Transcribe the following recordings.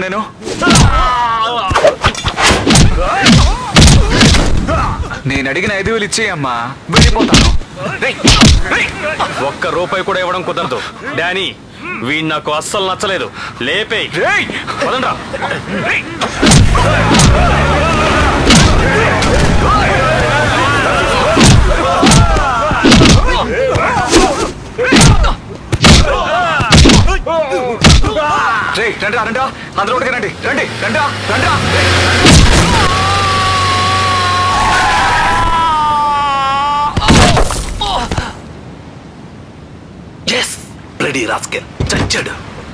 నేను నేను అడిగిన ఐదు వేలు ఇచ్చేయమ్మా వెళ్ళిపోతాను రేయ్, రేయ్, ఒక్క రూపాయి కూడా ఇవ్వడం కుదరదు డానీ వీడు నాకు అస్సలు నచ్చలేదు లేపేయ్ రేయ్ పదండ్రా రేయ్ రండి రండి అందరూ ఒకటిగా రండి రండి రండి రండి ఎస్ బ్లడీ రాస్కెల్ చచ్చాడు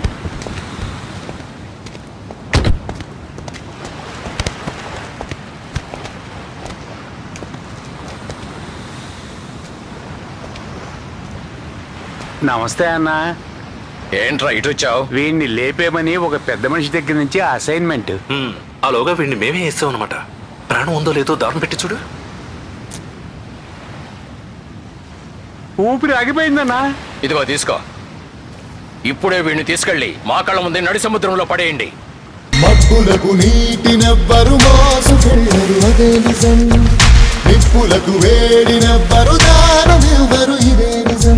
నమస్తే అన్న ఏంట్రా ఇటు వచ్చావు వీడిని లేపేమని ఒక పెద్ద మనిషి దగ్గర నుంచి అసైన్మెంట్ మ్మ్. ఆలోగా వీడిని మేమే వేస్తాం అనమాట ప్రాణం ఉందో లేదో దారం పెట్టి చూడు ఊపిరి ఆగిపోయిందన్నా ఇదిగో తీసుకో ఇప్పుడే వీడిని తీసుకెళ్ళి మా కళ్ళ ముందే నడి సముద్రంలో పడేయండి మబ్బులకు నీటినెవ్వరు మోసుకెళ్ళరు అదే నిజం నిప్పులకు వేడినెవ్వరు దానమెవ్వరు ఇదే నిజం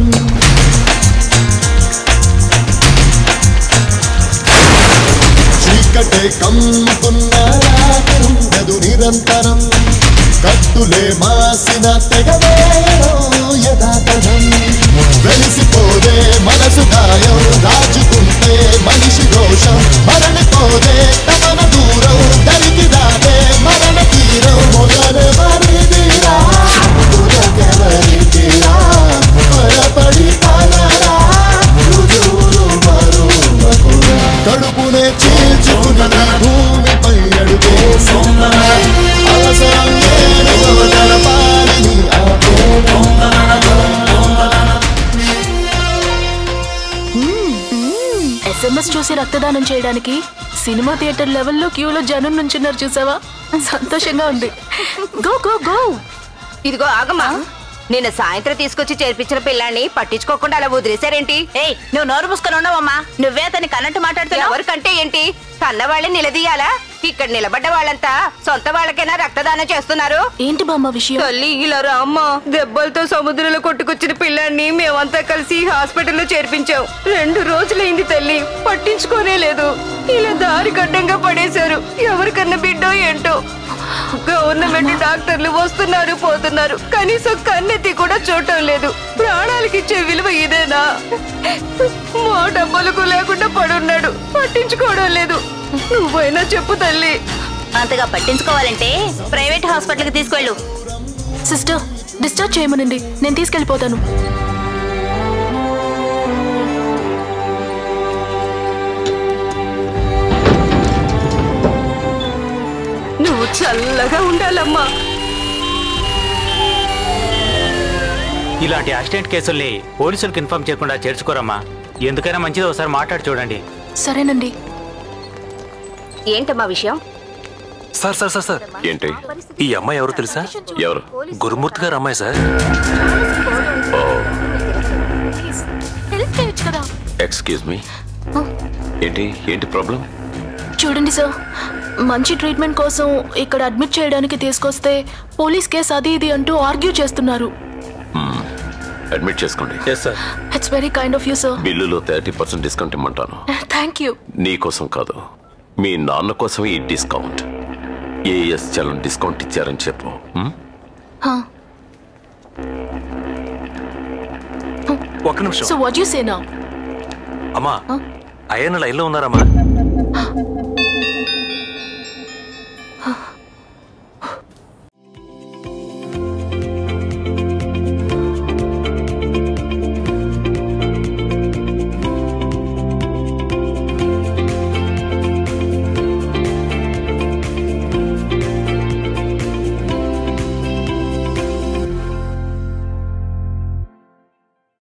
చీకటే కమ్ముకున్న రాత్రుండదు నిరంతరం కత్తులే మాసిన తెగవేలో యథాతథం వెలిసిపోదే మనసు గాయం దాచుకుంటే మనిషి దోషం మరణిపోదే తమన దూరం దరికి దాటే మరణ తీరం మొదలెవరిదిరా తుదకెవరిదిరా భయపడి పలరా రుజువులు మరువకురా కడుపునే చీల్చుకున్న భూమిపై అడుగేసి అవసరం లేని అవతల పాలిని ఎస్ఎంఎస్ చూసి రక్తదానం చేయడానికి సినిమా థియేటర్ లెవెల్లో క్యూలో జనం నుంచున్నారు చూసావా సంతోషంగా ఉంది గో గో గో ఇదిగో ఆగమ్మా నిన్న సాయంత్రం తీసుకొచ్చి చేర్పించిన పిల్లాన్ని పట్టించుకోకుండా అలా వదిలేశారేంటి ఏయ్ నువ్వు నోరు మూసుకొని ఉండవమ్మా నువ్వే అతని కన్నట్టు మాట్లాడుతున్నావు ఎవరికంటే ఏంటి కన్న వాళ్ళని నిలదీయాలా ఇక్కడ నిలబడ్డ వాళ్ళంతా సొంత వాళ్ళకైనా రక్తదానం చేస్తున్నారు ఏంటి బామ్మ విషయం తల్లి ఇలా అమ్మ దెబ్బలతో సముద్రంలో కొట్టుకొచ్చిన పిల్లాన్ని మేమంతా కలిసి హాస్పిటల్లో చేర్పించాం రెండు రోజులైంది తల్లి పట్టించుకోనే లేదు ఇలా దారి గడ్డంగా పడేశారు ఎవరికన్నా బిడ్డో ఏంటో గవర్నమెంట్ డాక్టర్లు వస్తున్నారు పోతున్నారు కనీసం కన్నెత్తి కూడా చూడటం లేదు ప్రాణాలకి ఇచ్చే విలువ ఇదేనా మా డబ్బులకు లేకుండా పడున్నాడు పట్టించుకోవడం లేదు నువ్వైనా చెప్పు తల్లి అంతగా పట్టించుకోవాలంటే ప్రైవేట్ హాస్పిటల్కి తీసుకెళ్ళు సిస్టర్ డిశ్చార్జ్ చేయమనండి నేను తీసుకెళ్ళిపోతాను నువ్వు చల్లగా ఉండాలమ్మా ఇలాంటి యాక్సిడెంట్ కేసుల్ని పోలీసులకు ఇన్ఫార్మ్ చేయకుండా చేర్చుకోరమ్మా ఎందుకైనా మంచిది ఒకసారి మాట్లాడి చూడండి సరేనండి ఏంటమ్మా విషయం సార్ సార్ సార్ సార్ ఏంటి ఈ అమ్మాయి ఎవరు తెలుసా ఎవరు గురుమూర్తి గారు అమ్మాయి సార్ హెల్ప్ చేయొచ్చు కదా ఎక్స్క్యూజ్ మీ ఏంటి ఏంటి ప్రాబ్లం చూడండి సార్ మంచి ట్రీట్మెంట్ కోసం ఇక్కడ అడ్మిట్ చేయడానికి తీసుకొస్తే పోలీస్ కేసు అది ఇది అంటూ ఆర్గ్యూ చేస్తున్నారు అడ్మిట్ చేసుకోండి sir it's very kind of you sir బిల్లులో థర్టీ పర్సెంట్ డిస్కౌంట్ ఇమ్మంటాను థ్యాంక్ యూ నీ కోసం కాదు మీ నాన్న కోసం ఈ డిస్కౌంట్ ఏఎస్ చలం డిస్కౌంట్ ఇచ్చారని చెప్పు హ్మ్? ఒక్క నిమిషం so what you say now అమ్మా అయ్యన్న లైన్లో ఉన్నారమ్మా